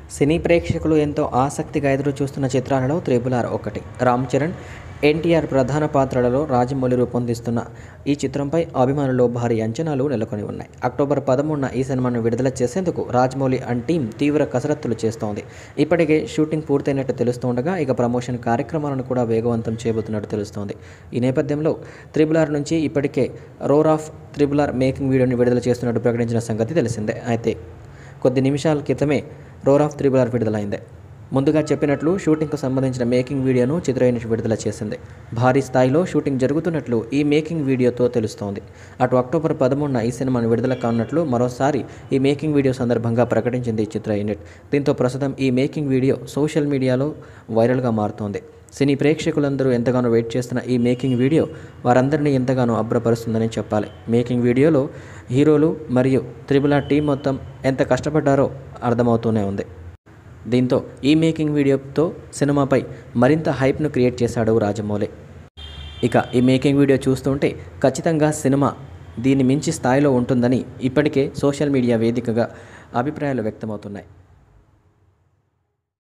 సినీ ప్రేక్షకులు ఎంతో ఆసక్తిగా ఎదురు చూస్తున్న చిత్రాలలో త్రిబుల్ ఆర్ ఒకటి రామ్ చరణ్ ఎన్టీఆర్ ప్రధాన పాత్రలలో రాజమౌళి రూపొందిస్తున్న ఈ చిత్రంపై అభిమానుల్లో భారీ అంచనాలు నెలకొని ఉన్నాయి అక్టోబర్ పదమూడున ఈ సినిమాను విడుదల చేసేందుకు రాజమౌళి అండ్ టీం తీవ్ర కసరత్తులు చేస్తోంది ఇప్పటికే షూటింగ్ పూర్తయినట్టు తెలుస్తుండగా ఇక ప్రమోషన్ కార్యక్రమాలను కూడా వేగవంతం చేయబోతున్నట్టు తెలుస్తోంది ఈ నేపథ్యంలో త్రిబుల్ ఆర్ నుంచి ఇప్పటికే roar of triple R making వీడియోని విడుదల చేస్తున్నట్టు ప్రకటించిన సంగతి తెలిసిందే అయితే కొద్ది నిమిషాల క్రితమే రోర్ ఆఫ్ త్రిబుల్ ఆర్ విడుదలైంది ముందుగా చెప్పినట్లు షూటింగ్కు సంబంధించిన మేకింగ్ వీడియోను చిత్ర యూనిట్ విడుదల చేసింది భారీ స్థాయిలో షూటింగ్ జరుగుతున్నట్లు ఈ మేకింగ్ వీడియోతో తెలుస్తోంది అటు అక్టోబర్ పదమూడున ఈ సినిమాను విడుదల కానున్నట్లు మరోసారి ఈ మేకింగ్ వీడియో సందర్భంగా ప్రకటించింది ఈ చిత్ర యూనిట్ దీంతో ప్రస్తుతం ఈ మేకింగ్ వీడియో సోషల్ మీడియాలో వైరల్గా మారుతోంది సినీ ప్రేక్షకులందరూ ఎంతగానో వెయిట్ చేస్తున్న ఈ మేకింగ్ వీడియో వారందరినీ ఎంతగానో అభ్రపరుస్తుందని చెప్పాలి మేకింగ్ వీడియోలో హీరోలు మరియు త్రిబుల టీం మొత్తం ఎంత కష్టపడ్డారో అర్థమవుతూనే ఉంది దీంతో ఈ మేకింగ్ వీడియోతో సినిమాపై మరింత హైప్ను క్రియేట్ చేశాడు రాజమౌళి ఇక ఈ మేకింగ్ వీడియో చూస్తుంటే ఖచ్చితంగా సినిమా దీన్ని మించి స్థాయిలో ఉంటుందని ఇప్పటికే సోషల్ మీడియా వేదికగా అభిప్రాయాలు వ్యక్తమవుతున్నాయి